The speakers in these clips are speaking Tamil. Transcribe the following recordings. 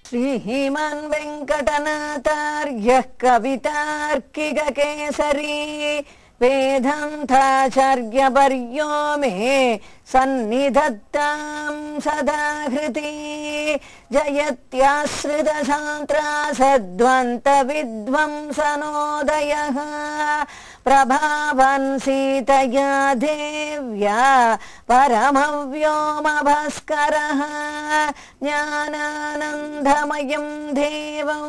श्रीमान् वेङ्कटनाथार्यः कवितार्किककेसरी वेदान्ताचार्यपर्यो मे सन्निधत्तां सदा हृति जयत्याश्रितसान्त्रासद्वन्तविद्वंसनोदयः प्रभावन् सीतया देव्या परमव्योमभास्करः ज्ञानानन्दमयं देवं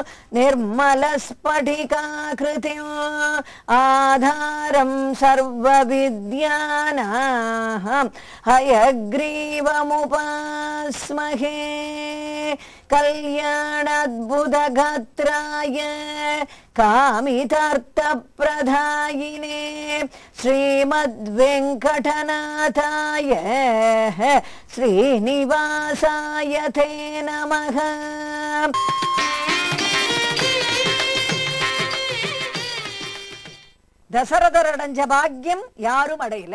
निर्मलस्फटिकाकृतिम् आधारं सर्वविद्यानां हयग्रीवमुपास्महे कल्याणाद्भुतगात्राय कामितार्थप्रदायिने श्रीमद्वेङ्कटनाथाय श्रीनिवासाय ते नमः தசரதர் அடைஞ்ச பாக்கியம் யாரும் அடையல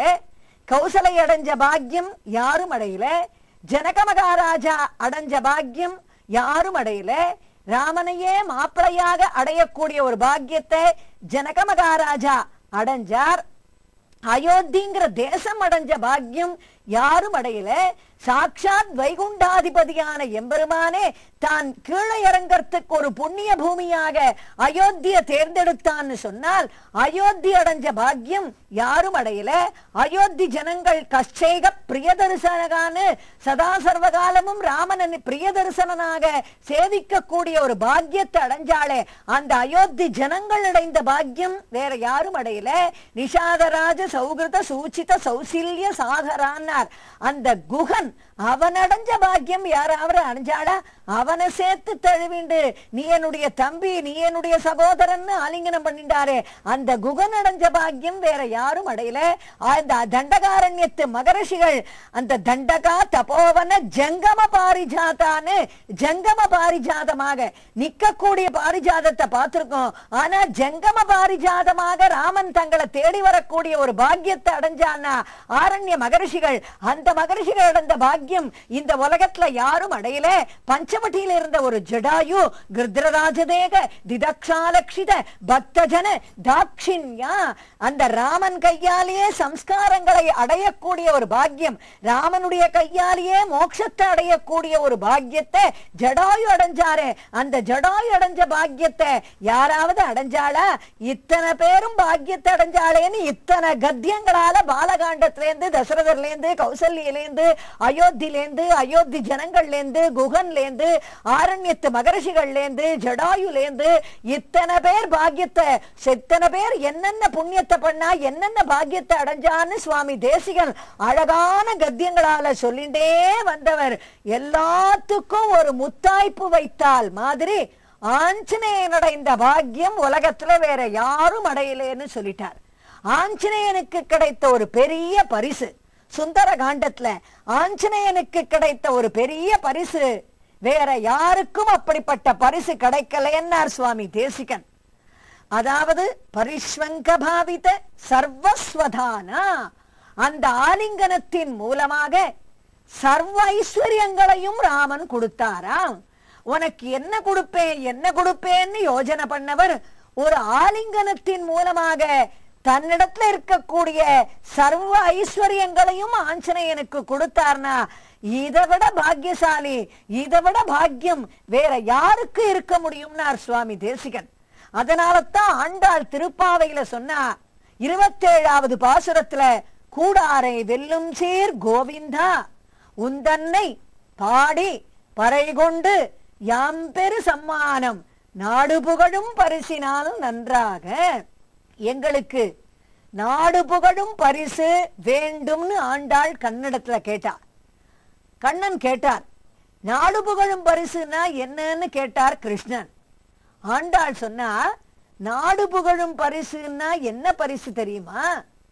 கௌசலை அடைஞ்ச பாக்கியம் யாரும் அடையல ஜனக மகாராஜா அடைஞ்ச பாக்கியம் யாரும் அடையல ராமனையே மாப்பிளையாக அடையக்கூடிய ஒரு பாக்கியத்தை ஜனக மகாராஜா அடைஞ்சார் அயோத்திங்கிற தேசம் அடைஞ்ச பாக்கியம் யாரும் அடையல சாட்சாத் வைகுண்டாதிபதியான எம்பெருமானே தான் கீழே இறங்கறதுக்கு ஒரு புண்ணிய பூமியாக அயோத்திய தேர்ந்தெடுத்தான்னு சொன்னால் அயோத்தி அடைஞ்ச பாக்கியம் யாரும் அடையல அயோத்தி ஜனங்கள் கஷ்டேக பிரியதரிசனகான்னு சதா சர்வகாலமும் ராமன் பிரியதரிசனனாக சேவிக்கக்கூடிய ஒரு பாக்கியத்தை அடைஞ்சாலே அந்த அயோத்தி ஜனங்கள் அடைந்த பாக்கியம் வேற யாரும் அடையல நிஷாதராஜ சௌகிருத சூச்சித சௌசில்ய சாகரான்னார் அந்த குகன் அவன் அடைஞ்ச பாக்கியம் யாராவது அடைஞ்சாளா அவனை சேர்த்து தழுவிண்டு நீ என்னுடைய தம்பி நீ என்னுடைய சகோதரன் ஆலிங்கனம் பண்ணிட்டாரே அந்த குகன் அடைஞ்ச பாக்கியம் வேற யாரும் அடையல அந்த தண்டகாரண்யத்து மகரிஷிகள் அந்த தண்டகா தபோவன ஜங்கம பாரிஜாதான்னு ஜங்கம பாரிஜாதமாக நிக்கக்கூடிய பாரிஜாதத்தை பார்த்திருக்கோம் ஆனா ஜங்கம பாரிஜாதமாக ராமன் தங்களை தேடி வரக்கூடிய ஒரு பாக்கியத்தை அடைஞ்சான்னா ஆரண்ய மகரிஷிகள் அந்த மகரிஷிகள் அடைந்த பாக்கியம் இந்த உலகத்துல யாரும் அடையல பஞ்சவட்டியில இருந்த ஒரு ஜடாயு கிருத்ரராஜதேக திதக்ஷாலக்ஷித பக்தஜன தாட்சிண்யா அந்த ராமன் கையாலேயே சம்ஸ்காரங்களை அடையக்கூடிய ஒரு பாக்கியம் ராமனுடைய கையாலேயே மோட்சத்தை அடையக்கூடிய ஒரு பாக்கியத்தை ஜடாயு அடைஞ்சாரே அந்த ஜடாயு அடைஞ்ச பாக்கியத்தை யாராவது அடைஞ்சாளா இத்தனை பேரும் பாக்கியத்தை அடைஞ்சாளேன்னு இத்தனை கத்தியங்களால பாலகாண்டத்திலேருந்து தசரதர்லேருந்து கௌசல்யிலேருந்து அயோத்திலேருந்து அயோத்தி ஜனங்கள்லேருந்து குகன்லேருந்து ஆரண்யத்து மகரிஷிகள்லேருந்து ஜடாயுலேருந்து இத்தனை பேர் பாக்கியத்தை செத்தனை பேர் என்னென்ன புண்ணியத்தை பண்ணா என்னென்ன பாக்கியத்தை அடைஞ்சான்னு சுவாமி தேசிகன் அழகான கத்தியங்களால சொல்லிண்டே வந்தவர் எல்லாத்துக்கும் ஒரு முத்தாய்ப்பு வைத்தால் மாதிரி ஆஞ்சநேயன் அடைந்த பாக்கியம் உலகத்துல வேற யாரும் அடையலேன்னு சொல்லிட்டார் ஆஞ்சநேயனுக்கு கிடைத்த ஒரு பெரிய பரிசு சுந்தர காண்டத்துல ஆஞ்சநேயனுக்கு கிடைத்த ஒரு பெரிய பரிசு வேற யாருக்கும் அப்படிப்பட்ட பரிசு கிடைக்கலைன்னார் சுவாமி தேசிகன் அதாவது பரிஸ்வங்க பாவித சர்வஸ்வதானா அந்த ஆலிங்கனத்தின் மூலமாக சர்வ ஐஸ்வர்யங்களையும் ராமன் கொடுத்தாராம் உனக்கு என்ன கொடுப்பேன் என்ன கொடுப்பேன்னு யோஜனை பண்ணவர் ஒரு ஆலிங்கனத்தின் மூலமாக தன்னிடத்துல இருக்கக்கூடிய சர்வ ஐஸ்வர்யங்களையும் ஆஞ்சநேயனுக்கு கொடுத்தார்னா இதை விட பாக்கியசாலி இதை விட பாக்கியம் வேற யாருக்கு இருக்க முடியும்னார் சுவாமி தேசிகன் அதனால தான் ஆண்டாள் திருப்பாவையில சொன்னா இருபத்தேழாவது பாசுரத்துல கூடாரை வெல்லும் சேர் கோவிந்தா உந்தன்னை பாடி பறை கொண்டு யாம் பெரு சம்மானம் நாடு புகழும் பரிசினால் நன்றாக எங்களுக்கு நாடு புகழும் பரிசு வேண்டும்னு ஆண்டாள் கன்னடத்துல கேட்டார் கண்ணன் கேட்டார் நாடு புகழும் பரிசுனா என்னன்னு கேட்டார் கிருஷ்ணன் ஆண்டாள் சொன்னா நாடு புகழும் பரிசுன்னா என்ன பரிசு தெரியுமா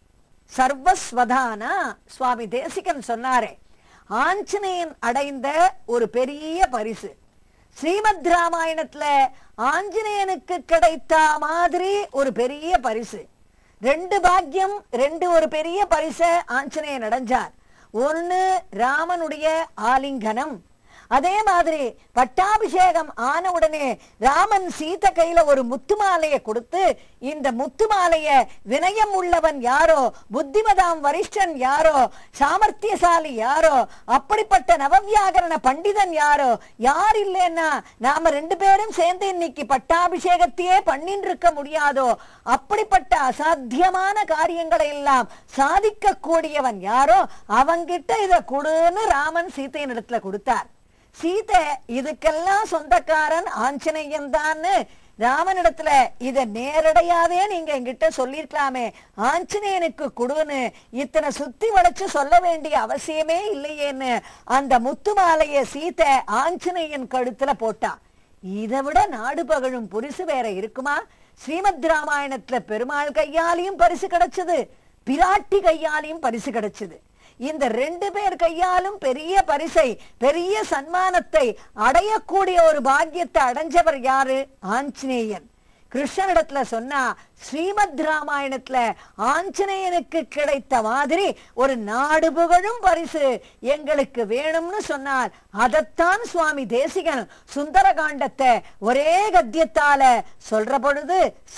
சர்வஸ்வதானா சுவாமி தேசிகன் சொன்னாரே ஆஞ்சநேயன் அடைந்த ஒரு பெரிய பரிசு ஸ்ரீமத் ராமாயணத்துல ஆஞ்சநேயனுக்கு கிடைத்த மாதிரி ஒரு பெரிய பரிசு ரெண்டு பாக்கியம் ரெண்டு ஒரு பெரிய பரிசை ஆஞ்சநேயன் அடைஞ்சார் ஒன்னு ராமனுடைய ஆலிங்கனம் அதே மாதிரி பட்டாபிஷேகம் ஆன உடனே ராமன் சீத கையில ஒரு முத்து மாலையை கொடுத்து இந்த முத்து மாலைய வினயம் உள்ளவன் யாரோ புத்திமதாம் வரிஷ்டன் யாரோ சாமர்த்தியசாலி யாரோ அப்படிப்பட்ட நவவியாகரண பண்டிதன் யாரோ யார் இல்லைன்னா நாம ரெண்டு பேரும் சேர்ந்து இன்னைக்கு பட்டாபிஷேகத்தையே பண்ணின்னு இருக்க முடியாதோ அப்படிப்பட்ட அசாத்தியமான காரியங்களை எல்லாம் சாதிக்க கூடியவன் யாரோ அவங்கிட்ட இத கொடுன்னு ராமன் சீதையின் இடத்துல கொடுத்தார் சீதை இதுக்கெல்லாம் சொந்தக்காரன் ஆஞ்சநேயன் தான்னு ராமனிடத்துல இத நேரடியாவே நீங்க என்கிட்ட சொல்லிருக்கலாமே ஆஞ்சநேயனுக்கு கொடுன்னு இத்தனை சுத்தி வளைச்சு சொல்ல வேண்டிய அவசியமே இல்லையேன்னு அந்த முத்து மாலைய சீதை ஆஞ்சநேயன் கழுத்துல போட்டா இதை விட நாடு பகழும் புரிசு வேற இருக்குமா ஸ்ரீமத் ராமாயணத்துல பெருமாள் கையாலையும் பரிசு கிடைச்சது பிராட்டி கையாலையும் பரிசு கிடைச்சது இந்த ரெண்டு பேர் கையாலும் பெரிய பரிசை பெரிய சன்மானத்தை அடையக்கூடிய ஒரு பாக்கியத்தை அடைஞ்சவர் யாரு ஆஞ்சநேயன் கிருஷ்ணனிடத்துல சொன்னா ஸ்ரீமத் ராமாயணத்துல ஆஞ்சநேயனுக்கு கிடைத்த மாதிரி ஒரு நாடு புகழும் பரிசு எங்களுக்கு வேணும்னு சொன்னார் அதைத்தான் சுவாமி தேசிகன் சுந்தரகாண்டத்தை ஒரே கத்தியத்தால சொல்ற பொழுது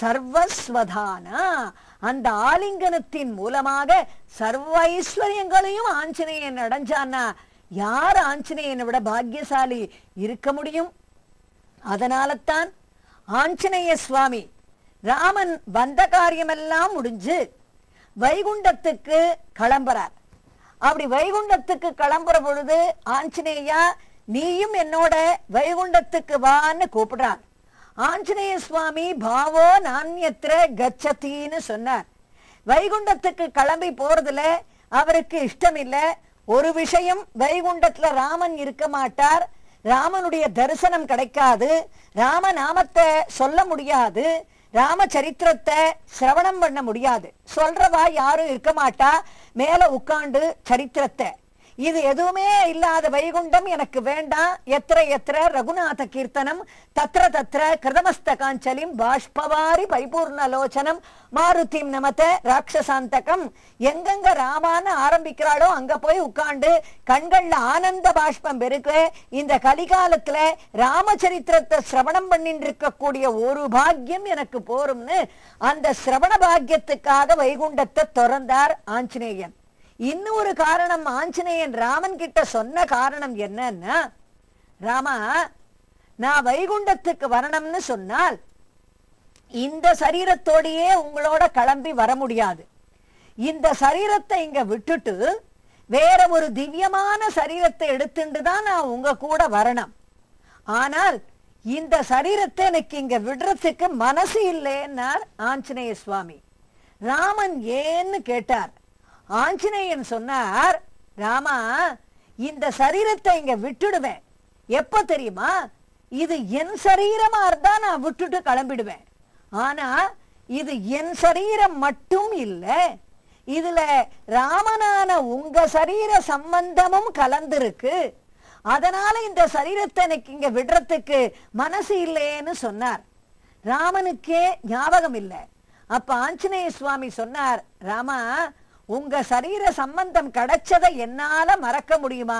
சர்வஸ்வதானா அந்த ஆலிங்கனத்தின் மூலமாக சர்வ ஐஸ்வர்யங்களையும் ஆஞ்சநேயன் அடைஞ்சான்னா யார் ஆஞ்சநேயனை விட பாக்கியசாலி இருக்க முடியும் அதனாலத்தான் ஆஞ்சநேய சுவாமி ராமன் வந்த காரியமெல்லாம் முடிஞ்சு வைகுண்டத்துக்கு கிளம்புறார் அப்படி வைகுண்டத்துக்கு கிளம்புற பொழுது ஆஞ்சநேயா நீயும் என்னோட வைகுண்டத்துக்கு வான்னு கூப்பிடுறார் ஆஞ்சநேய சுவாமி பாவோ நாண்யத்திர கச்சத்தின்னு சொன்னார் வைகுண்டத்துக்கு கிளம்பி போறதுல அவருக்கு இஷ்டம் இல்ல ஒரு விஷயம் வைகுண்டத்துல ராமன் இருக்க மாட்டார் ராமனுடைய தரிசனம் கிடைக்காது ராம நாமத்தை சொல்ல முடியாது ராம சரித்திரத்தை சிரவணம் பண்ண முடியாது சொல்றவா யாரும் இருக்க மாட்டா மேல உட்காண்டு சரித்திரத்தை இது எதுவுமே இல்லாத வைகுண்டம் எனக்கு வேண்டாம் எத்திர எத்திர ரகுநாத கீர்த்தனம் தத்ர தத்ர கிருதமஸ்த காஞ்சலிம் பாஷ்பவாரி பரிபூர்ணலோச்சனம் மாருதிம் நமத ராட்சசாந்தகம் எங்கெங்க ராமான்னு ஆரம்பிக்கிறாளோ அங்க போய் உட்கார்ந்து கண்கள்ல ஆனந்த பாஷ்பம் பெருக்கு இந்த கலிகாலத்துல ராமச்சரித்திரத்தை சிரவணம் பண்ணிட்டு இருக்கக்கூடிய ஒரு பாக்கியம் எனக்கு போரும்னு அந்த சிரவண பாக்கியத்துக்காக வைகுண்டத்தை திறந்தார் ஆஞ்சநேயன் இன்னொரு காரணம் ஆஞ்சநேயன் ராமன் கிட்ட சொன்ன காரணம் என்னன்னா ராமா நான் வைகுண்டத்துக்கு வரணும்னு சொன்னால் இந்த சரீரத்தோடையே உங்களோட கிளம்பி வர முடியாது இந்த சரீரத்தை இங்க விட்டுட்டு வேற ஒரு திவ்யமான சரீரத்தை எடுத்துட்டு தான் நான் உங்க கூட வரணும் ஆனால் இந்த சரீரத்தை எனக்கு இங்க விடுறதுக்கு மனசு இல்லைன்னார் ஆஞ்சநேய சுவாமி ராமன் ஏன்னு கேட்டார் ஆஞ்சநேயன் சொன்னார் ராமா இந்த சரீரத்தை இங்க விட்டுடுவேன் எப்ப தெரியுமா இது என் சரீரமா இருந்தா நான் விட்டுட்டு கிளம்பிடுவேன் ஆனா இது என் சரீரம் மட்டும் இல்ல இதுல ராமனான உங்க சரீர சம்பந்தமும் கலந்திருக்கு அதனால இந்த சரீரத்தை எனக்கு இங்க விடுறதுக்கு மனசு இல்லையேன்னு சொன்னார் ராமனுக்கே ஞாபகம் இல்லை அப்ப ஆஞ்சநேய சுவாமி சொன்னார் ராமா உங்க சரீர சம்பந்தம் கிடைச்சதை என்னால மறக்க முடியுமா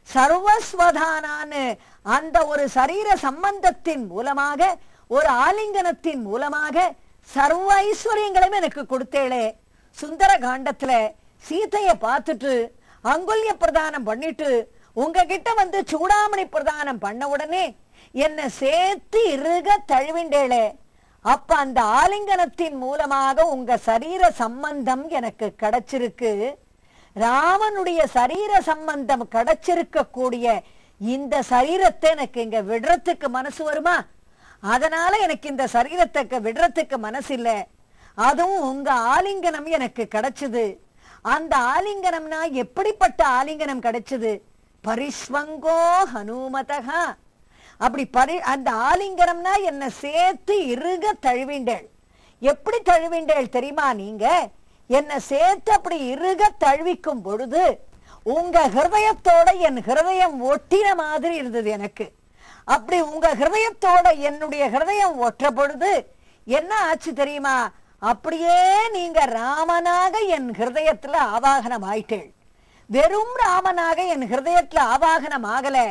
சர்வஸ்வதானான்னு அந்த ஒரு சரீர சம்பந்தத்தின் மூலமாக ஒரு ஆலிங்கனத்தின் மூலமாக சர்வ ஐஸ்வர்யங்களையும் எனக்கு கொடுத்தேளே சுந்தர காண்டத்துல சீதைய பார்த்துட்டு அங்குல்ய பிரதானம் பண்ணிட்டு உங்ககிட்ட வந்து சூடாமணி பிரதானம் பண்ண உடனே என்ன சேர்த்து இறுக தழுவிண்டேளே அப்ப அந்த ஆலிங்கனத்தின் மூலமாக உங்க சரீர சம்பந்தம் எனக்கு கிடைச்சிருக்கு ராமனுடைய சரீர சம்பந்தம் கிடைச்சிருக்க கூடிய இந்த சரீரத்தை எனக்கு இங்க விடுறதுக்கு மனசு வருமா அதனால எனக்கு இந்த சரீரத்தை விடுறதுக்கு மனசு இல்ல அதுவும் உங்க ஆலிங்கனம் எனக்கு கிடைச்சது அந்த ஆலிங்கனம்னா எப்படிப்பட்ட ஆலிங்கனம் கிடைச்சது பரிஸ்வங்கோ ஹனுமதகா அப்படி பரி அந்த ஆலிங்கனம்னா என்ன சேர்த்து இறுக தழுவிண்டேள் எப்படி தழுவிண்டேள் தெரியுமா நீங்க என்ன சேர்த்து அப்படி இறுக தழுவிக்கும் பொழுது உங்க ஹிருதயத்தோட என் ஹிருதயம் ஒட்டின மாதிரி இருந்தது எனக்கு அப்படி உங்க ஹிருதயத்தோட என்னுடைய ஹிருதயம் ஒற்ற பொழுது என்ன ஆச்சு தெரியுமா அப்படியே நீங்க ராமனாக என் ஹிருதயத்துல ஆவாகனம் ஆயிட்டேள் வெறும் ராமனாக என் ஹிருதயத்துல ஆவாகனம் ஆகல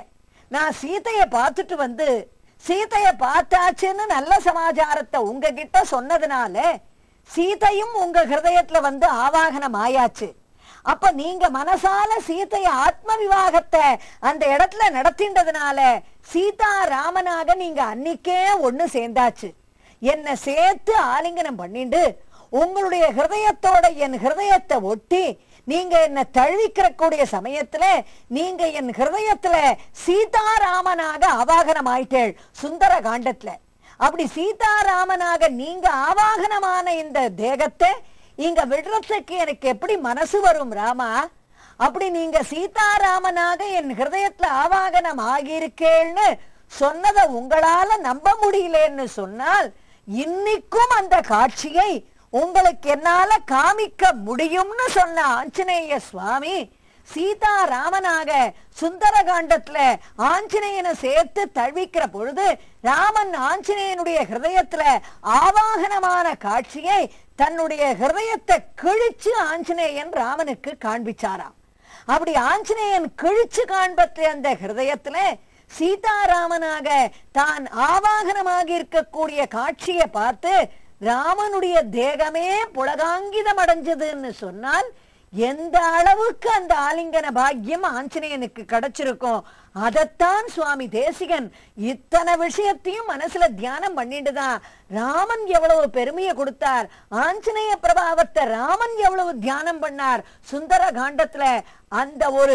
நான் சீதைய பார்த்துட்டு வந்து சீதைய பார்த்தாச்சுன்னு நல்ல சமாச்சாரத்தை உங்ககிட்ட சொன்னதுனால சீதையும் உங்க ஹிருதயத்துல வந்து ஆவாகனம் ஆயாச்சு அப்ப நீங்க மனசால சீதைய ஆத்ம விவாகத்தை அந்த இடத்துல நடத்தின்றதுனால சீதா ராமனாக நீங்க அன்னிக்கே ஒண்ணு சேர்ந்தாச்சு என்ன சேர்த்து ஆலிங்கனம் பண்ணிண்டு உங்களுடைய ஹிருதயத்தோட என் ஹிருதயத்தை ஒட்டி நீங்க என்ன தழுவிக்கிறக்கூடிய சமயத்துல நீங்க என் ஹிருதயத்துல சீதாராமனாக ஆவாகனம் ஆயிட்டேள் சுந்தர காண்டத்துல அப்படி சீதாராமனாக நீங்க ஆவாகனமான இந்த தேகத்தை இங்க விடுறதுக்கு எனக்கு எப்படி மனசு வரும் ராமா அப்படி நீங்க சீதாராமனாக என் ஹிருதயத்துல ஆவாகனம் ஆகியிருக்கேன்னு சொன்னதை உங்களால நம்ப முடியலன்னு சொன்னால் இன்னைக்கும் அந்த காட்சியை உங்களுக்கு என்னால காமிக்க முடியும்னு சொன்ன ஆஞ்சநேய சுவாமி சீதா ராமனாக சுந்தரகாண்டத்துல ஆஞ்சநேயனை சேர்த்து தழுவிக்கிற பொழுது ராமன் ஆஞ்சநேயனுடைய ஹிருதயத்துல ஆவாகனமான காட்சியை தன்னுடைய ஹிருதயத்தை கிழிச்சு ஆஞ்சநேயன் ராமனுக்கு காண்பிச்சாராம் அப்படி ஆஞ்சநேயன் கிழிச்சு காண்பத்து அந்த ஹிருதயத்துல சீதாராமனாக தான் ஆவாகனமாக இருக்கக்கூடிய காட்சியை பார்த்து ராமனுடைய தேகமே புலகாங்கிதம் அடைஞ்சதுன்னு சொன்னால் எந்த அளவுக்கு அந்த ஆலிங்கன பாக்கியம் ஆஞ்சநேயனுக்கு கிடைச்சிருக்கும் அதைத்தான் சுவாமி தேசிகன் இத்தனை விஷயத்தையும் மனசுல தியானம் பண்ணிட்டு தான் ராமன் எவ்வளவு பெருமையை கொடுத்தார் ஆஞ்சநேய பிரபாவத்தை ராமன் எவ்வளவு தியானம் பண்ணார் சுந்தர காண்டத்துல அந்த ஒரு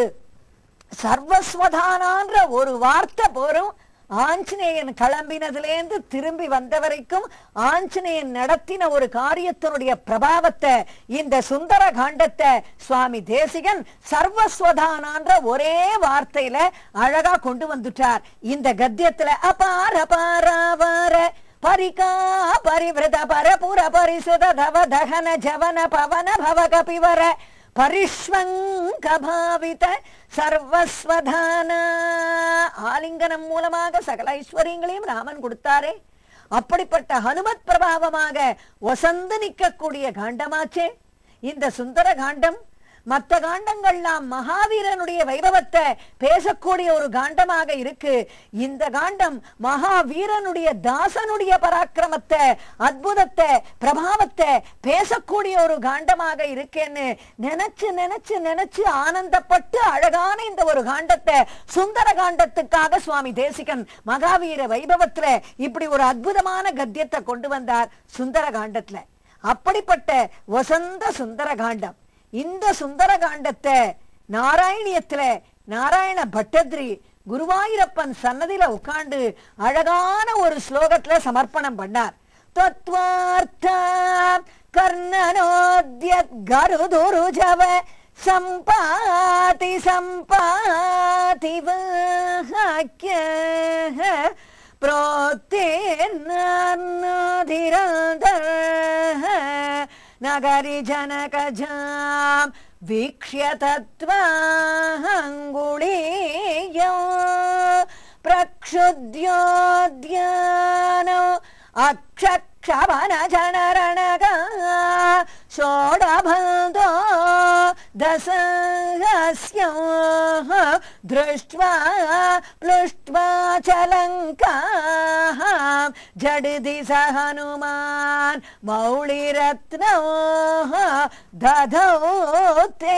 சர்வஸ்வதானான்ற ஒரு வார்த்தை போரும் ஆஞ்சநேயன் கிளம்பினதுலேருந்து திரும்பி வந்த வரைக்கும் ஆஞ்சநேயன் நடத்தின ஒரு காரியத்தினுடைய பிரபாவத்தை இந்த சுந்தர காண்டத்தை சுவாமி தேசிகன் சர்வஸ்வதானான்ற ஒரே வார்த்தையில அழகா கொண்டு வந்துட்டார் இந்த கத்தியத்துல அபார அபாராவார பரிகா பரிவிரத பரபுர பரிசுத தவ தகன ஜவன பவன பவ கபிவர பரிஷ்வங்கபாவித சர்வஸ்வதான ஆலிங்கனம் மூலமாக சகல ஐஸ்வர்யங்களையும் ராமன் கொடுத்தாரே அப்படிப்பட்ட ஹனுமத் பிரபாவமாக ஒசந்து நிற்கக்கூடிய காண்டமாச்சே இந்த சுந்தர காண்டம் மற்ற காண்டங்கள்லாம் மகாவீரனுடைய வைபவத்தை பேசக்கூடிய ஒரு காண்டமாக இருக்கு இந்த காண்டம் மகாவீரனுடைய தாசனுடைய பராக்கிரமத்தை அற்புதத்தை பிரபாவத்தை பேசக்கூடிய ஒரு காண்டமாக இருக்கேன்னு நினைச்சு நினைச்சு நினைச்சு ஆனந்தப்பட்டு அழகான இந்த ஒரு காண்டத்தை சுந்தர காண்டத்துக்காக சுவாமி தேசிகன் மகாவீர வைபவத்துல இப்படி ஒரு அற்புதமான கத்தியத்தை கொண்டு வந்தார் சுந்தர காண்டத்துல அப்படிப்பட்ட வசந்த சுந்தர காண்டம் இந்த சுந்தர காண்டத்தை நாராயணியத்துல நாராயண பட்டத்ரி குருவாயூரப்பன் சன்னதியில உட்கார்ந்து அழகான ஒரு ஸ்லோகத்துல சமர்ப்பணம் பண்ணார் தத்வார்த்த கர்ணனோத்யத் கருதுருஜவ சம்பாதி சம்பாதி வாக்கிய प्रोत्तीर्णाधिराधर नगरि जनकजां वीक्ष्य तत्त्वाङ्गुलीयो प्रक्षुद्योद्यानो अक्षक्षवनजनरणगा षोडभदो दशहस्य दृष्ट्वा प्लुष्ट्वा च लङ्काः जडिदि स हनुमान् मौलिरत्नो दधौ ते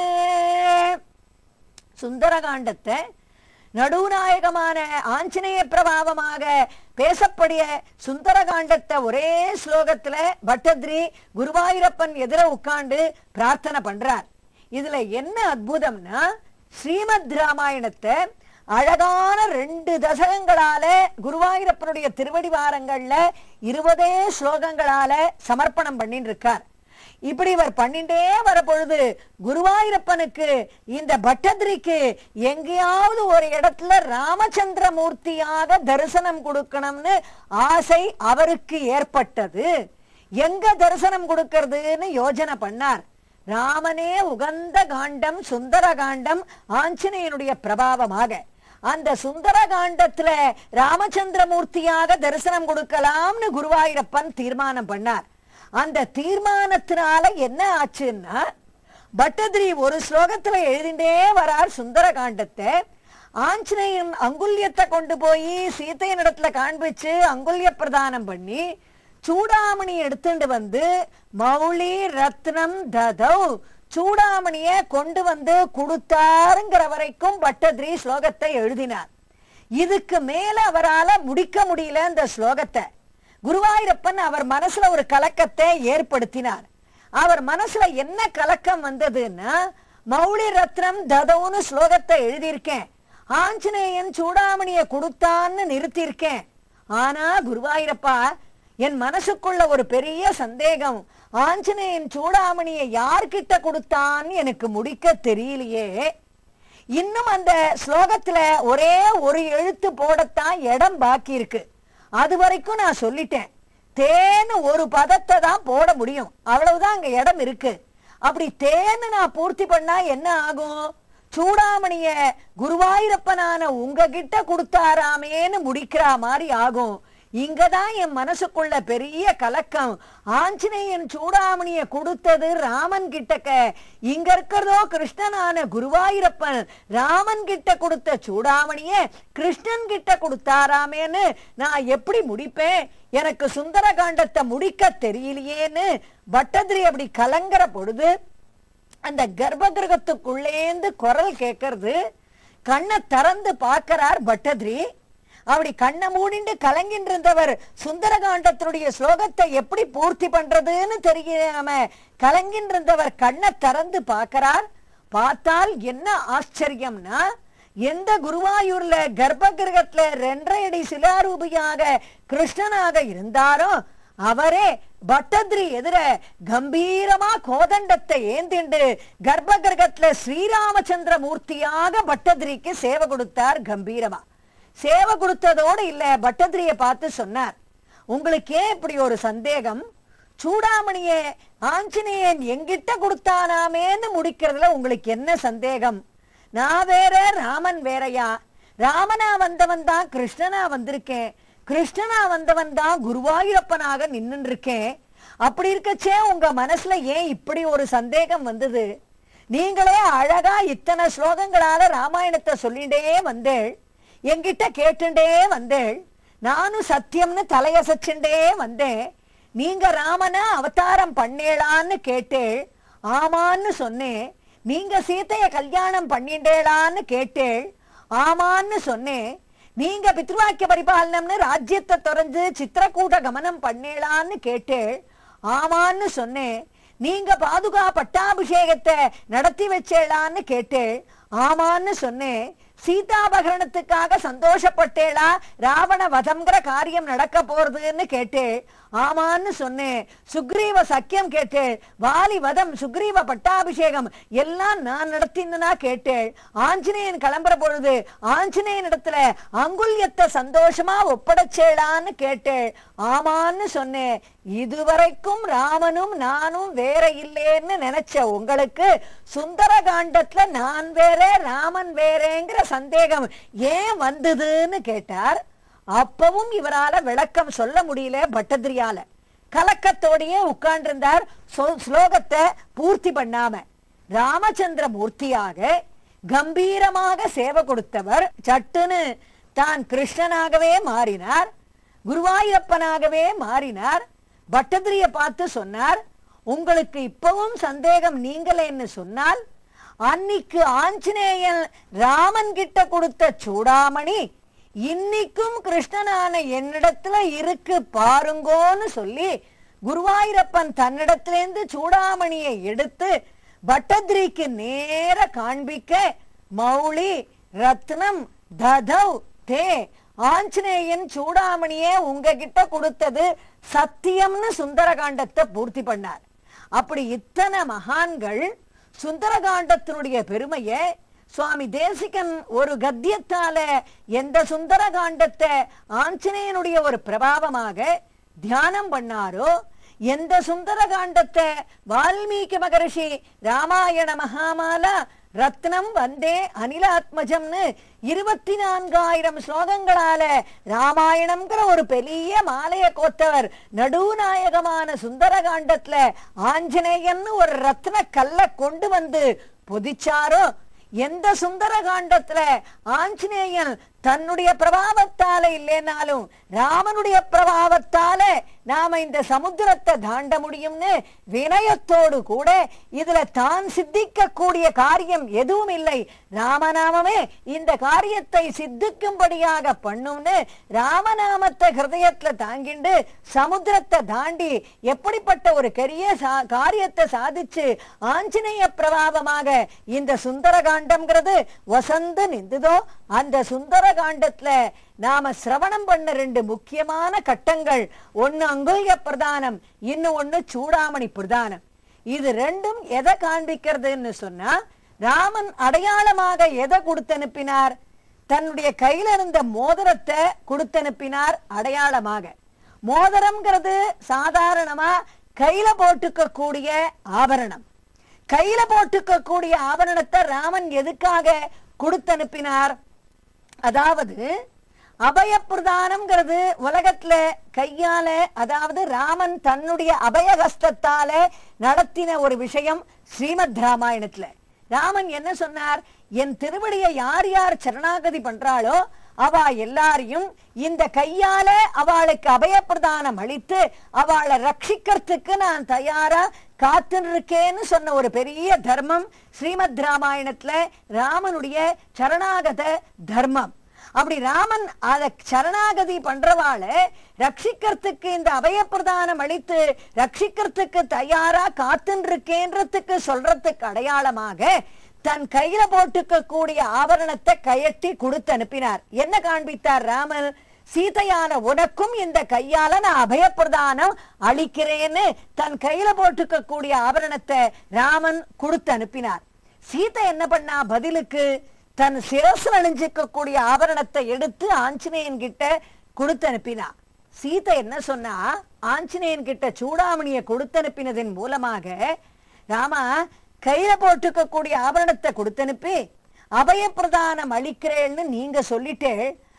சுந்தரகாண்டத்தை நடுநாயகமான ஆஞ்சநேய பிரபாவமாக பேசப்படிய சுந்தரகாண்டத்தை ஒரே ஸ்லோகத்துல பட்டத்ரி குருவாயூரப்பன் எதிர உட்கார்ந்து பிரார்த்தனை பண்றார் இதுல என்ன அற்புதம்னா ஸ்ரீமத் ராமாயணத்தை அழகான ரெண்டு தசகங்களால குருவாயூரப்பனுடைய திருவடி வாரங்கள்ல இருபதே ஸ்லோகங்களால சமர்ப்பணம் பண்ணிட்டு இருக்கார் இப்படி இவர் பண்ணிட்டே வர பொழுது குருவாயூரப்பனுக்கு இந்த பட்டத்ரிக்கு எங்கேயாவது ஒரு இடத்துல ராமச்சந்திர மூர்த்தியாக தரிசனம் கொடுக்கணும்னு ஆசை அவருக்கு ஏற்பட்டது எங்க தரிசனம் கொடுக்கறதுன்னு யோஜனை பண்ணார் ராமனே உகந்த காண்டம் சுந்தர காண்டம் ஆஞ்சநேயனுடைய பிரபாவமாக அந்த சுந்தர காண்டத்துல ராமச்சந்திரமூர்த்தியாக தரிசனம் கொடுக்கலாம்னு குருவாயூரப்பன் தீர்மானம் பண்ணார் அந்த தீர்மானத்தினால என்ன ஆச்சுன்னா பட்டதிரி ஒரு ஸ்லோகத்துல எழுதிண்டே வரார் சுந்தர காண்டத்தை ஆஞ்சநேயன் அங்குல்யத்தை கொண்டு போய் சீதையின் இடத்துல காண்பிச்சு அங்குல்ய பிரதானம் பண்ணி சூடாமணி எடுத்துட்டு வந்து மௌளி ரத்னம் ததௌ சூடாமணிய கொண்டு வந்து கொடுத்தாருங்கிற வரைக்கும் பட்டத்ரி ஸ்லோகத்தை எழுதினார் இதுக்கு மேல அவரால முடிக்க முடியல இந்த ஸ்லோகத்தை குருவாயூரப்பன் அவர் மனசுல ஒரு கலக்கத்தை ஏற்படுத்தினார் அவர் மனசுல என்ன கலக்கம் வந்ததுன்னா மௌளி ரத்னம் ததவுன்னு ஸ்லோகத்தை எழுதியிருக்கேன் ஆஞ்சநேயன் சூடாமணிய கொடுத்தான்னு நிறுத்தியிருக்கேன் ஆனா குருவாயூரப்பா என் மனசுக்குள்ள ஒரு பெரிய சந்தேகம் ஆஞ்சநேயன் சூடாமணியை யார்கிட்ட கொடுத்தான்னு எனக்கு முடிக்க தெரியலையே இன்னும் அந்த ஸ்லோகத்துல ஒரே ஒரு எழுத்து போடத்தான் இடம் பாக்கி இருக்கு அது வரைக்கும் நான் சொல்லிட்டேன் தேன்னு ஒரு பதத்தை தான் போட முடியும் அவ்வளவுதான் அங்க இடம் இருக்கு அப்படி தேன்னு நான் பூர்த்தி பண்ணா என்ன ஆகும் சூடாமணிய குருவாயூரப்பனான உங்ககிட்ட கொடுத்தாராமேன்னு முடிக்கிற மாதிரி ஆகும் இங்கதான் என் மனசுக்குள்ள பெரிய கலக்கம் ஆஞ்சநேயன் சூடாமணிய கொடுத்தது ராமன் கிட்டக்க இங்க இருக்கிறதோ கிருஷ்ணனான குருவாயூரப்பன் ராமன் கிட்ட கொடுத்த சூடாமணிய கிருஷ்ணன் கிட்ட கொடுத்தாராமேன்னு நான் எப்படி முடிப்பேன் எனக்கு சுந்தர காண்டத்தை முடிக்க தெரியலையேன்னு பட்டதிரி அப்படி கலங்குற பொழுது அந்த கர்ப்பகிரகத்துக்குள்ளேந்து குரல் கேட்கறது கண்ணை திறந்து பார்க்கிறார் பட்டதிரி அப்படி கண்ணை மூடிண்டு கலங்கின்னு இருந்தவர் சுந்தரகாண்டத்தினுடைய ஸ்லோகத்தை எப்படி பூர்த்தி பண்றதுன்னு தெரியாம கலங்கின்னு இருந்தவர் கண்ணை திறந்து பார்க்கிறார் பார்த்தால் என்ன ஆச்சரியம்னா எந்த குருவாயூர்ல கர்ப்பகிரகத்துல ரெண்டரை அடி சிலாரூபியாக கிருஷ்ணனாக இருந்தாரோ அவரே பட்டத்ரி எதிர கம்பீரமா கோதண்டத்தை ஏந்திண்டு கர்ப்பகிரகத்துல ஸ்ரீராமச்சந்திர மூர்த்தியாக பட்டத்ரிக்கு சேவை கொடுத்தார் கம்பீரமா சேவை கொடுத்ததோடு இல்ல பட்டத்ரிய பார்த்து சொன்னார் உங்களுக்கு ஏன் இப்படி ஒரு சந்தேகம் சூடாமணியே ஆஞ்சநேயன் எங்கிட்ட கொடுத்தானாமேன்னு முடிக்கிறதுல உங்களுக்கு என்ன சந்தேகம் நான் வேற ராமன் வேறயா ராமனா வந்தவன் தான் கிருஷ்ணனா வந்திருக்கேன் கிருஷ்ணனா வந்தவன் தான் குருவாயூரப்பனாக நின்னு இருக்கேன் அப்படி இருக்கச்சே உங்க மனசுல ஏன் இப்படி ஒரு சந்தேகம் வந்தது நீங்களே அழகா இத்தனை ஸ்லோகங்களால ராமாயணத்தை சொல்லிட்டே வந்தேள் என்கிட்ட கேட்டுண்டே வந்தேள் நானும் சத்தியம்னு தலையசச்சுண்டே வந்தேன் நீங்க ராமனை அவதாரம் பண்ணேளான்னு கேட்டேள் ஆமான்னு சொன்னேன் நீங்க சீதைய கல்யாணம் பண்ணிண்டேளான்னு கேட்டேள் ஆமான்னு சொன்னேன் நீங்க பித்ருவாக்கிய பரிபாலனம்னு ராஜ்யத்தை தொடர்ந்து சித்திரக்கூட கமனம் பண்ணேளான்னு கேட்டேள் ஆமான்னு சொன்னேன் நீங்க பாதுகா பட்டாபிஷேகத்தை நடத்தி வச்சேளான்னு கேட்டேள் ஆமான்னு சொன்னேன் சீதாபகரணத்துக்காக சந்தோஷப்பட்டேளா ராவண வதம்ங்கிற காரியம் நடக்க போறதுன்னு கேட்டேள் ஆமான்னு சொன்னேன் சுக்ரீவ சக்கியம் கேட்டேள் வாலி வதம் சுக்ரீவ பட்டாபிஷேகம் எல்லாம் நான் நடத்தினா கேட்டேள் ஆஞ்சநேயன் கிளம்புற பொழுது ஆஞ்சநேயன் இடத்துல அங்குல்யத்தை சந்தோஷமா ஒப்படைச்சேளான்னு கேட்டேள் ஆமான்னு சொன்னேன் இதுவரைக்கும் ராமனும் நானும் வேற இல்லேன்னு நினைச்ச உங்களுக்கு சுந்தர காண்டத்துல நான் வேற ராமன் வேறேங்கிற சந்தேகம் ஏன் வந்ததுன்னு கேட்டார் அப்பவும் இவரால விளக்கம் சொல்ல முடியல பட்டதிரியால கலக்கத்தோடயே உட்கார்ந்திருந்தார் சொ- ஸ்லோகத்தை பூர்த்தி பண்ணாம ராமச்சந்திர மூர்த்தியாக கம்பீரமாக சேவை கொடுத்தவர் சட்டுன்னு தான் கிருஷ்ணனாகவே மாறினார் குருவாயூரப்பனாகவே மாறினார் பட்டதிரிய பார்த்து சொன்னார் உங்களுக்கு இப்பவும் சந்தேகம் நீங்களேன்னு சொன்னால் அன்னைக்கு ஆஞ்சநேயன் ராமன் கிட்ட கொடுத்த சூடாமணி இன்னைக்கும் கிருஷ்ணனான என்னிடத்துல இருக்கு பாருங்கோன்னு சொல்லி குருவாயூரப்பன் தன்னிடத்திலேருந்து சூடாமணியை எடுத்து பட்டத்ரிக்கு நேர காண்பிக்க மௌளி ரத்னம் ததவ் தே ஆஞ்சநேயன் சூடாமணியே உங்ககிட்ட கொடுத்தது சத்தியம்னு சுந்தரகாண்டத்தை பூர்த்தி பண்ணார் அப்படி இத்தனை மகான்கள் சுந்தரகாண்டத்தினுடைய பெருமையை சுவாமி தேசிகன் ஒரு கத்தியத்தால எந்த சுந்தரகாண்டத்தை ஆஞ்சநேயனுடைய ஒரு பிரபாவமாக தியானம் பண்ணாரோ எந்த சுந்தரகாண்டத்தை வால்மீகி மகரிஷி ராமாயண மகாமாலா ரத்னம் வந்தே அனிலாத்மஜம்னு இருபத்தி நான்காயிரம் ஸ்லோகங்களால ராமாயணம்ங்கிற ஒரு பெரிய மாலைய கோத்தவர் நடுநாயகமான சுந்தரகாண்டத்துல ஆஞ்சநேயன்னு ஒரு ரத்ன கல்ல கொண்டு வந்து பொதிச்சாரோ எந்த சுந்தர காண்டத்துல ஆஞ்சநேயன் தன்னுடைய பிரபாவத்தால இல்லைனாலும் ராமனுடைய பிரபாவத்தால நாம இந்த சமுத்திரத்தை தாண்ட முடியும்னு வினயத்தோடு கூட இதுல தான் சித்திக்க கூடிய காரியம் எதுவும் இல்லை ராமநாமமே இந்த காரியத்தை சித்திக்கும்படியாக பண்ணும்னு ராமநாமத்தை ஹிருதயத்துல தாங்கிண்டு சமுத்திரத்தை தாண்டி எப்படிப்பட்ட ஒரு பெரிய சா- காரியத்தை சாதிச்சு ஆஞ்சநேய பிரபாவமாக இந்த சுந்தர காண்டம்ங்கிறது வசந்து நின்றுதோ அந்த சுந்தர காண்டத்துல நாம சிரவணம் பண்ண ரெண்டு முக்கியமான கட்டங்கள் ஒண்ணு அங்குல்ய பிரதானம் இன்னும் ஒண்ணு சூடாமணி பிரதானம் இது ரெண்டும் எதை காண்பிக்கிறதுன்னு சொன்னா ராமன் அடையாளமாக எதை கொடுத்து அனுப்பினார் தன்னுடைய கையில இருந்த மோதிரத்தை கொடுத்து அனுப்பினார் அடையாளமாக மோதிரம்ங்கிறது சாதாரணமா கையில போட்டுக்க கூடிய ஆபரணம் கையில போட்டுக்க கூடிய ஆபரணத்தை ராமன் எதுக்காக கொடுத்து அனுப்பினார் அதாவது அபயப்பிரதானம்ங்கிறது உலகத்துல கையால அதாவது ராமன் தன்னுடைய அபயஹஸ்தத்தால நடத்தின ஒரு விஷயம் ஸ்ரீமத் ராமாயணத்துல ராமன் என்ன சொன்னார் என் திருவடியை யார் யார் சரணாகதி பண்றாளோ அவ எல்லாரையும் இந்த கையால அவளுக்கு அபயப்பிரதானம் அளித்து அவளை ரட்சிக்கிறதுக்கு நான் தயாரா காத்துன்னு இருக்கேன்னு சொன்ன ஒரு பெரிய தர்மம் ஸ்ரீமத் ராமாயணத்துல ராமனுடைய சரணாகத தர்மம் அப்படி ராமன் அத சரணாகதி பண்றவாள ரட்சிக்கிறதுக்கு இந்த அபயப்பிரதானம் அளித்து ரட்சிக்கிறதுக்கு தயாரா காத்துன்னு இருக்கேன்றதுக்கு சொல்றதுக்கு அடையாளமாக தன் கையில போட்டுக்க கூடிய ஆபரணத்தை கயட்டி கொடுத்து அனுப்பினார் என்ன காண்பித்தார் ராமன் சீதையான உனக்கும் இந்த கையால நான் அபயப்பிரதானம் அளிக்கிறேன்னு தன் கையில போட்டுக்க கூடிய ஆபரணத்தை ராமன் கொடுத்து அனுப்பினார் சீதை என்ன பண்ணா பதிலுக்கு தன் சிரசில் அணிஞ்சிக்க கூடிய ஆபரணத்தை எடுத்து ஆஞ்சநேயன் கிட்ட கொடுத்து அனுப்பினா சீதை என்ன சொன்னா ஆஞ்சநேயன் கிட்ட சூடாமணியை கொடுத்து அனுப்பினதன் மூலமாக ராமா கையில போட்டுக்க கூடிய ஆபரணத்தை கொடுத்து அனுப்பி அபயப்பிரதானம் அளிக்கிறேன்னு நீங்க சொல்லிட்டே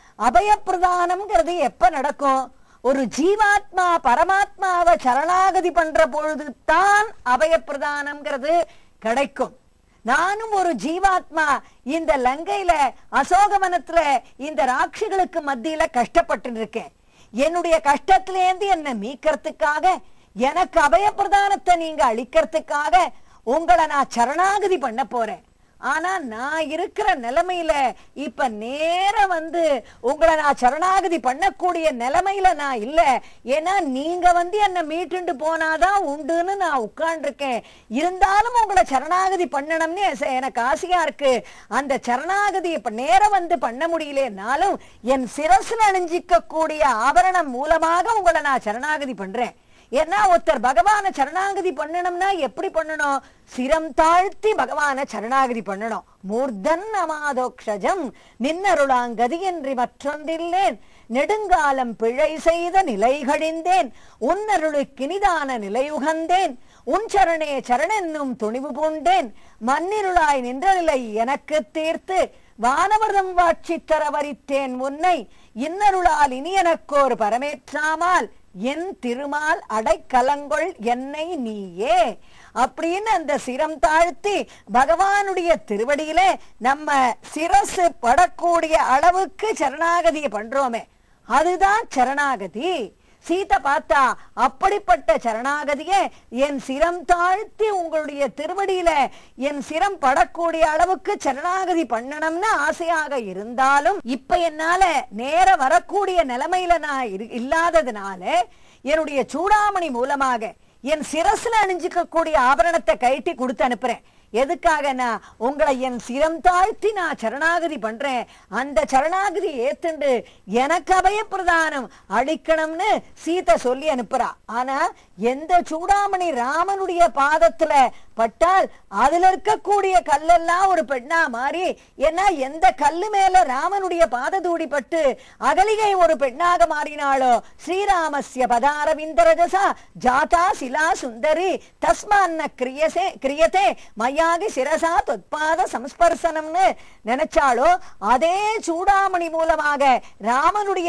அபயப்பிரதானம்ங்கிறது எப்ப நடக்கும் ஒரு ஜீவாத்மா பரமாத்மாவை சரணாகதி பண்ற பொழுது தான் அபயப்பிரதானம்ங்கிறது கிடைக்கும் நானும் ஒரு ஜீவாத்மா இந்த லங்கையில அசோகவனத்துல இந்த ராட்சிகளுக்கு மத்தியில கஷ்டப்பட்டு இருக்கேன் என்னுடைய கஷ்டத்திலேந்து என்னை மீட்கிறதுக்காக எனக்கு அபயப்பிரதானத்தை நீங்க அளிக்கிறதுக்காக உங்களை நான் சரணாகதி பண்ண போறேன் ஆனா நான் இருக்கிற நிலைமையில இப்ப நேர வந்து உங்களை நான் சரணாகதி பண்ணக்கூடிய நிலைமையில நான் இல்ல ஏன்னா நீங்க வந்து என்ன மீட்டுண்டு போனாதான் உண்டுன்னு நான் உட்கார்ந்துருக்கேன் இருந்தாலும் உங்களை சரணாகதி பண்ணணும்னு எச- எனக்கு ஆசையா இருக்கு அந்த சரணாகதி இப்ப நேரம் வந்து பண்ண முடியலனாலும் என் சிரசுல அணிஞ்சிக்க கூடிய ஆபரணம் மூலமாக உங்களை நான் சரணாகதி பண்றேன் ஏன்னா ஒருத்தர் பகவான சரணாகதி பண்ணணும்னா எப்படி பண்ணணும் சிரம் தாழ்த்தி பகவான சரணாகதி பண்ணணும் மூர்தன் அமாதோக்ஷஜம் நின்னருளாங்கதி என்று மற்றொன்றில்லேன் நெடுங்காலம் பிழை செய்த நிலை கழிந்தேன் உன்னருளுக்கினிதான நிலையுகந்தேன் உன் சரணே சரணென்னும் துணிவு பூண்டேன் மண்ணிருளாய் நின்ற நிலை எனக்கு தீர்த்து வானவர்தம் வாட்சி தர வரித்தேன் உன்னை இன்னருளால் இனி எனக்கோர் பரமேற்றாமால் என் திருமால் அடைக்கலங்கொள் என்னை நீயே அப்படின்னு அந்த சிரம் தாழ்த்தி பகவானுடைய திருவடியில நம்ம சிரசு படக்கூடிய அளவுக்கு சரணாகதியை பண்றோமே அதுதான் சரணாகதி சீதை பார்த்தா அப்படிப்பட்ட சரணாகதியை என் சிரம் தாழ்த்தி உங்களுடைய திருவடியில என் சிரம் படக்கூடிய அளவுக்கு சரணாகதி பண்ணணும்னு ஆசையாக இருந்தாலும் இப்ப என்னால நேர வரக்கூடிய நிலைமையில நான் இரு- இல்லாததுனால என்னுடைய சூடாமணி மூலமாக என் சிரசுல அணிஞ்சிக்க கூடிய ஆபரணத்தை கைட்டி கொடுத்து அனுப்புறேன் எதுக்காகனா உங்களை என் சிரம் தாழ்த்தி நான் சரணாகதி பண்றேன் அந்த சரணாகதி ஏத்துண்டு எனக்கு அபயப்பிரதானம் அளிக்கணும்னு சீதை சொல்லி அனுப்புறா ஆனா எந்த சூடாமணி ராமனுடைய பாதத்துல பட்டால் அதுல இருக்கக்கூடிய கல்லெல்லாம் ஒரு பெண்ணா மாறி ஏன்னா எந்த கல்லு மேல ராமனுடைய பாததூடி பட்டு அகலிகை ஒரு பெண்ணாக மாறினாளோ ஸ்ரீராமஸ்ய பதாரவிந்தரஜசா ஜாதா சிலா சுந்தரி தஸ்மான்ன கிரியசே கிரியதே மயாகி சிரசா தொத்பாத சம்ஸ்பர்சனம்னு நினைச்சாலோ அதே சூடாமணி மூலமாக ராமனுடைய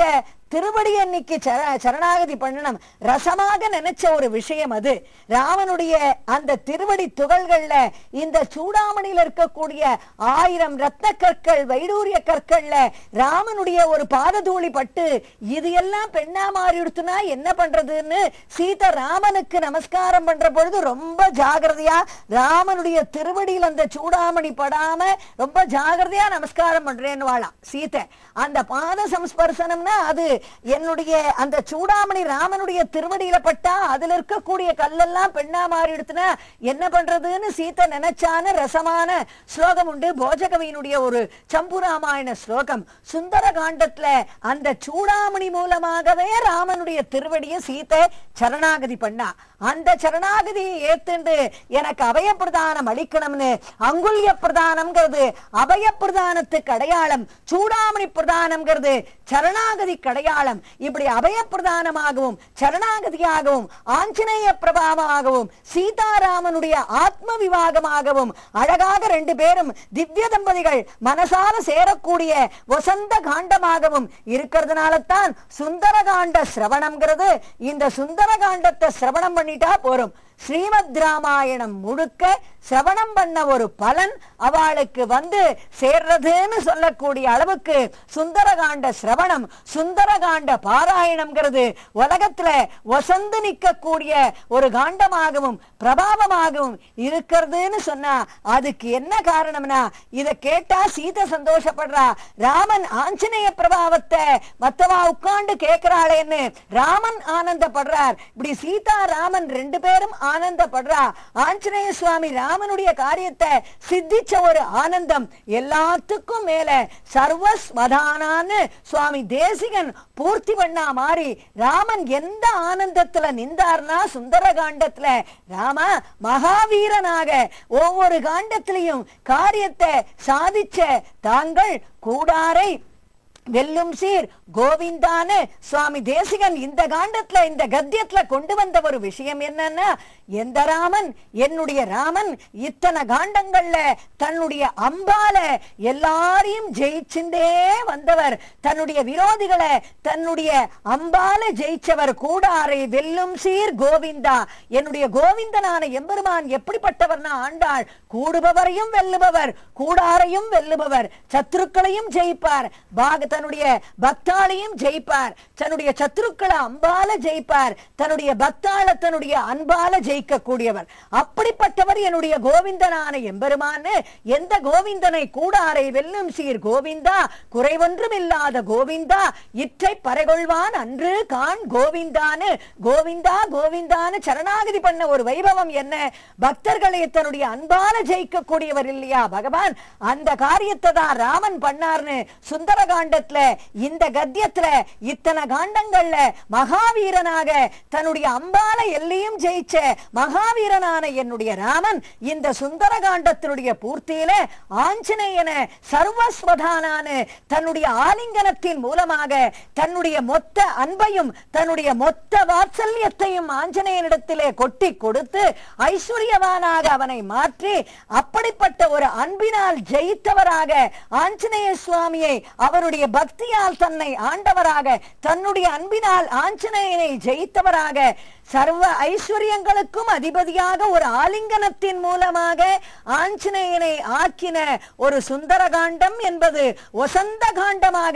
திருவடி அன்னைக்கு சர- சரணாகதி பண்ணணும் ரசமாக நினைச்ச ஒரு விஷயம் அது ராமனுடைய அந்த திருவடி துகள்கள்ல இந்த சூடாமணியில இருக்கக்கூடிய ஆயிரம் ரத்ன கற்கள் வைடூரிய கற்கள்ல ராமனுடைய ஒரு பாததூளி பட்டு இது எல்லாம் பெண்ணா மாறிடுத்துனா என்ன பண்றதுன்னு சீதை ராமனுக்கு நமஸ்காரம் பண்ற பொழுது ரொம்ப ஜாகிரதையா ராமனுடைய திருவடியில் அந்த சூடாமணி படாம ரொம்ப ஜாகிரதையா நமஸ்காரம் பண்றேன்னு வாழாம் சீதை அந்த பாத சம்ஸ்பர்சனம்னா அது என்னுடைய அந்த சூடாமணி ராமனுடைய திருவடியில பட்டா அதுல இருக்கக்கூடிய கல்லெல்லாம் பெண்ணா மாறிடுத்துனா என்ன பண்றதுன்னு சீதை நினைச்சான ரசமான ஸ்லோகம் உண்டு போஜகவியினுடைய ஒரு சம்புராமாயண ஸ்லோகம் சுந்தர காண்டத்துல அந்த சூடாமணி மூலமாகவே ராமனுடைய திருவடியை சீதை சரணாகதி பண்ணா அந்த சரணாகதியை ஏத்துண்டு எனக்கு அபய பிரதானம் அளிக்கணும்னு அங்குல்ய பிரதானம்ங்கிறது அபய பிரதானத்துக்கு அடையாளம் சூடாமணி பிரதானம்ங்கிறது சரணாகதி அடையாளம் இப்படி அபய பிரதானமாகவும் சரணாகதியாகவும் ஆஞ்சநேய பிரபாவமாகவும் சீதாராமனுடைய ஆத்ம விவாகமாகவும் அழகாக ரெண்டு பேரும் திவ்ய தம்பதிகள் மனசால சேரக்கூடிய வசந்த காண்டமாகவும் இருக்கிறதுனால தான் சுந்தர காண்ட சிரவணம்ங்கிறது இந்த சுந்தர காண்டத்தை சிரவணம் பண்ணிட்டா போரும் ஸ்ரீமத் ராமாயணம் முழுக்க சிரவணம் பண்ண ஒரு பலன் அவளுக்கு வந்து சேர்றதுன்னு சொல்லக்கூடிய அளவுக்கு சுந்தரகாண்ட சிரவணம் சுந்தரகாண்ட பாராயணம்ங்கிறது உலகத்துல வசந்து நிற்கக்கூடிய ஒரு காண்டமாகவும் பிரபாவமாகவும் இருக்கிறதுன்னு சொன்னா அதுக்கு என்ன காரணம்னா இத கேட்டா சீதை சந்தோஷப்படுறா ராமன் ஆஞ்சநேய பிரபாவத்தை மத்தவா உட்கார்ந்து கேட்கிறாளேன்னு ராமன் ஆனந்தப்படுறார் இப்படி சீதா ராமன் ரெண்டு பேரும் ஆனந்தப்படுறா ஆஞ்சநேய சுவாமி ராமனுடைய காரியத்தை சித்திச்ச ஒரு ஆனந்தம் எல்லாத்துக்கும் மேல சர்வஸ்வதானான்னு சுவாமி தேசிகன் பூர்த்தி பண்ணா மாறி ராமன் எந்த ஆனந்தத்துல நின்றார்னா சுந்தர காண்டத்துல ராம மகாவீரனாக ஒவ்வொரு காண்டத்திலையும் காரியத்தை சாதிச்ச தாங்கள் கூடாரை வெல்லும் சீர் கோவிந்தான்னு சுவாமி தேசிகன் இந்த காண்டத்துல இந்த கத்தியத்துல கொண்டு வந்த ஒரு விஷயம் என்னன்னா எந்த ராமன் என்னுடைய ராமன் இத்தனை காண்டங்கள்ல தன்னுடைய அம்பால எல்லாரையும் ஜெயிச்சுட்டே வந்தவர் தன்னுடைய விரோதிகளை தன்னுடைய அம்பால ஜெயிச்சவர் கூடாரை வெல்லும் சீர் கோவிந்தா என்னுடைய கோவிந்தனான எம்பெருமான் எப்படிப்பட்டவர்னா ஆண்டாள் கூடுபவரையும் வெல்லுபவர் கூடாரையும் வெல்லுபவர் சத்துருக்களையும் ஜெயிப்பார் பாக தன்னுடைய பக்தாளையும் ஜெயிப்பார் தன்னுடைய சத்துருக்களை அம்பால ஜெயிப்பார் தன்னுடைய பக்தாள தன்னுடைய அன்பால ஜெயிக்க கூடியவர் அப்படிப்பட்டவர் என்னுடைய கோவிந்தனான எம்பெருமான்னு எந்த கோவிந்தனை கூடாரை வெல்லும் சீர் கோவிந்தா குறைவொன்றும் இல்லாத கோவிந்தா இற்றை பறைகொள்வான் அன்று கான் கோவிந்தான்னு கோவிந்தா கோவிந்தான்னு சரணாகதி பண்ண ஒரு வைபவம் என்ன பக்தர்களை தன்னுடைய அன்பால ஜெயிக்க கூடியவர் இல்லையா பகவான் அந்த காரியத்தை தான் ராமன் பண்ணார்னு சுந்தர காண்டத்துல இந்த கத்தியத்துல இத்தனை காண்டங்கள்ல மகாவீரனாக தன்னுடைய அம்பால எல்லையும் ஜெயிச்ச மகாவீரனான என்னுடைய ராமன் இந்த சுந்தர காண்டத்தினுடைய பூர்த்தியில ஆஞ்சநேயன சர்வஸ்வதானான தன்னுடைய ஆலிங்கனத்தின் மூலமாக தன்னுடைய மொத்த அன்பையும் தன்னுடைய மொத்த வாத்சல்யத்தையும் ஆஞ்சநேயனிடத்திலே கொட்டி கொடுத்து ஐஸ்வர்யவானாக அவனை மாற்றி அப்படிப்பட்ட ஒரு அன்பினால் ஜெயித்தவராக ஆஞ்சநேய சுவாமியை அவருடைய பக்தியால் தன்னை ஆண்டவராக தன்னுடைய அன்பினால் ஆஞ்சநேயனை ஜெயித்தவராக சர்வ ஐஸ்வர்யங்களுக்கும் அதிபதியாக ஒரு ஆலிங்கனத்தின் மூலமாக ஆஞ்சநேயனை ஆக்கின ஒரு சுந்தர காண்டம் என்பது வசந்த காண்டமாக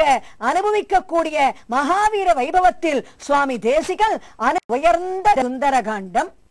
அனுபவிக்கக்கூடிய மகாவீர வைபவத்தில் சுவாமி தேசிகல் அனு- உயர்ந்த சுந்தர காண்டம்